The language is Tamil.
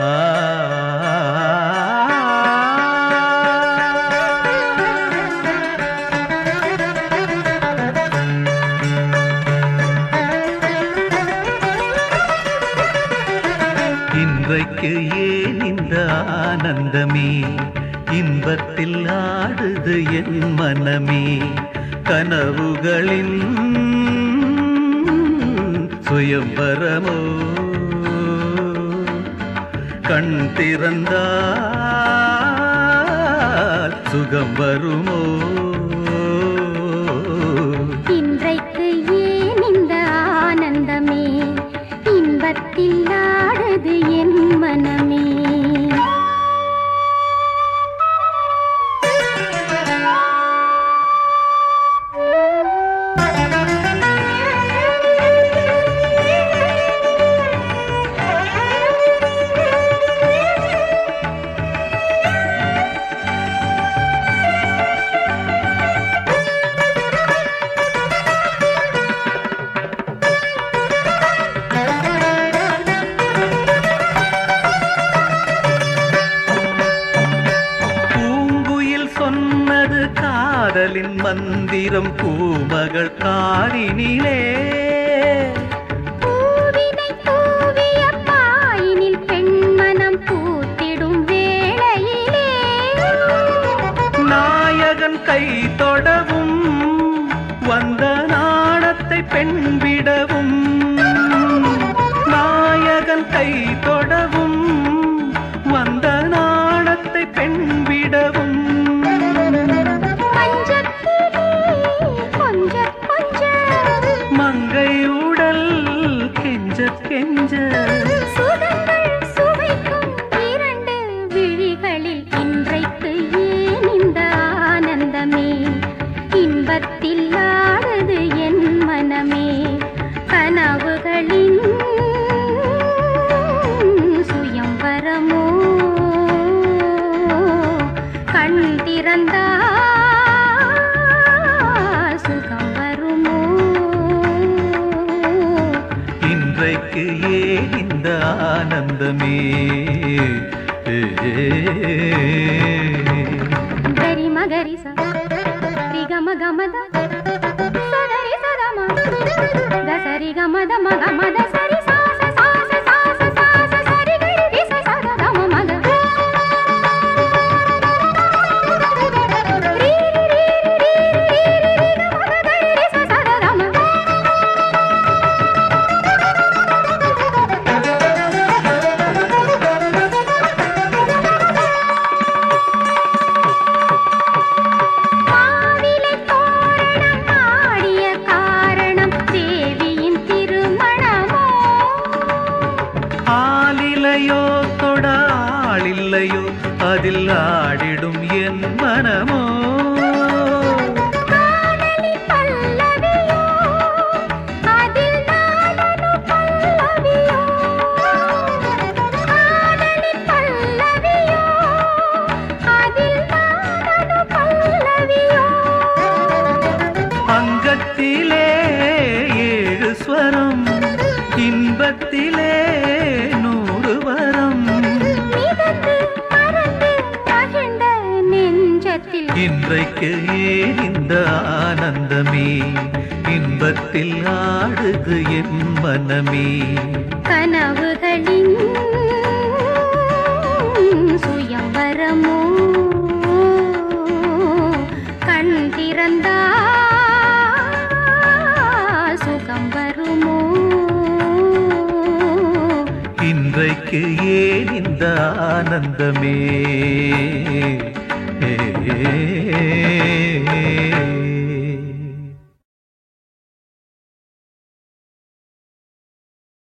இன்றைக்கு ஏன் இந்த ஆனந்தமே இன்பத்தில் ஆடுது என் மனமே கனவுகளின் சுயம்பரமோ கண் திறந்தால் சுகம் வருமோ இன்றைக்கு ஏன் இந்த ஆனந்தமே இன்பத்தில் ஆடுது என் மனமே பூங்குயில் சொன்னது காதலின் மந்திரம் பூமகள் காரினிலே பூவினை தூவிய பாயினில் பெண்மனம் பூத்திடும் வேளையிலே நாயகன் கை தொடவும் வந்த நாணத்தை பெண் விடவும் நாயகன் கை தொடவும் வந்த நாணத்தை பெண் விடவும் மஞ்சத்திலே கொஞ்ச கொஞ்ச மங்கை உடல் கெஞ்ச கெஞ்ச சுகங்கள் சுவைக்கும் இரண்டு விழிகளில் இன்றைக்கு ஏன் இந்த ஆனந்தமே இன்பத்தில் ஆடுது என் மனமே கனவுகளின் சுயம்பரமோ கண் திறந்தால் சுகம் வருமோ இன்றைக்கு ஏன் இந்த ஆனந்தமே ಗರಿ ಮಗರಿ ಸ ರಿ ಗಮ ಗಮದ ಸದರಿ ಸದಮ ಗ ಸರಿ ಗಮದ ಮಗ ಮದ ಸರಿ ಸಾ ಸ ಸಾ ಸ ಸಾ ಸ ಸಾ ಸ ಸರಿ ಗರಿ ರಿ ಸ ಸದ ಗಮ ಮಗ ರೀ ರಿ ರಿ ರಿ ರಿ ರಿ ರಿ ರಿ ಗ ಮಗ ಗರಿ ರಿ ಸ ಸದ ಗಮ மாவிலை தோரணம் ஆடிய காரணம் தேவியின் திருமணமோ ஆளிலையோ தொடாளில்லையோ அதில் ஆடிடும் என் மனமோ காதலி பல்லவியோ அதில் நானனு பல்லவியோ காதலி பல்லவியோ அதில் நானனு பல்லவியோ அங்கத்திலே ஏழு ஸ்வரம் இன்பத்திலே நூறு வரம் மிதந்து மறந்து மகிழ்ந்த நெஞ்சத்தில் இன்றைக்கு ஏன் இந்த ஆனந்தமே இன்பத்தில் ஆடுது என் மனமே கனவுகளின் சுயம்பரமோ கண் திறந்தா சுகம் வருமோ இன்றைக்கு ஏன் இந்த ஆனந்தமே ஏ